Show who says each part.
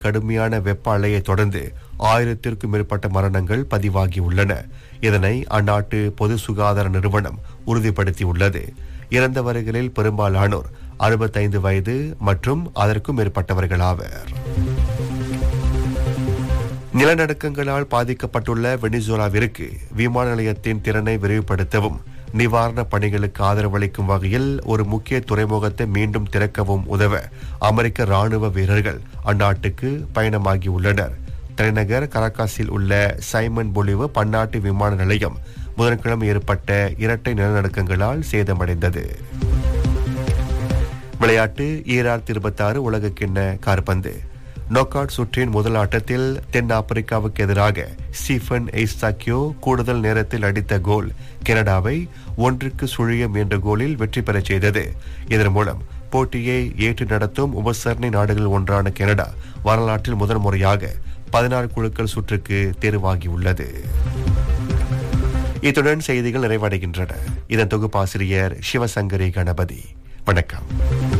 Speaker 1: கடுமையான வெப்ப அலையை தொடர்ந்து ஆயிரத்திற்கும் மேற்பட்ட மரணங்கள் பதிவாகியுள்ளன இதனை அந்நாட்டு பொது சுகாதார நிறுவனம் உறுதிப்படுத்தியுள்ளது இறந்தவர்களில் பெரும்பாலானோர் அறுபத்தைந்து வயது மற்றும் அதற்கும் மேற்பட்டவர்கள் ஆவர் நிலநடுக்கங்களால் பாதிக்கப்பட்டுள்ள வெனிசுலாவிற்கு விமான நிலையத்தின் திறனை விரிவுபடுத்தவும் நிவாரணப் பணிகளுக்கு ஆதரவளிக்கும் வகையில் ஒரு முக்கிய துறைமுகத்தை மீண்டும் திறக்கவும் உதவ அமெரிக்க ராணுவ வீரர்கள் அந்நாட்டுக்கு பயணமாகியுள்ளனர் தலைநகர் கராகாஸில் உள்ள சைமன் பொலிவு பன்னாட்டு விமான நிலையம் புதன்கிழமை ஏற்பட்ட இரட்டை நிலநடுக்கங்களால் சேதமடைந்தது விளையாட்டு ஈராயிரத்தி இருபத்தாறு உலகக்கிண்ண கார்பந்து நோக் அவுட் சுற்றின் முதல் ஆட்டத்தில் தென் ஆப்பிரிக்காவுக்கு எதிராக ஸ்டீஃபன் எய்ஸ்தாக்கியோ கூடுதல் நேரத்தில் அடித்த கோல் கனடாவை ஒன்றுக்கு சுழியம் என்ற கோலில் வெற்றி பெறச் செய்தது இதன் மூலம் போட்டியை ஏற்று நடத்தும் உபசரணை நாடுகள் ஒன்றான கனடா வரலாற்றில் முதல் முறையாக பதினாறு குழுக்கள் சுற்றுக்கு தேர்வாகியுள்ளது இத்துடன் செய்திகள் நிறைவடைகின்றன இதன் தொகுப்பாசிரியர் சிவசங்கரி கணபதி வணக்கம்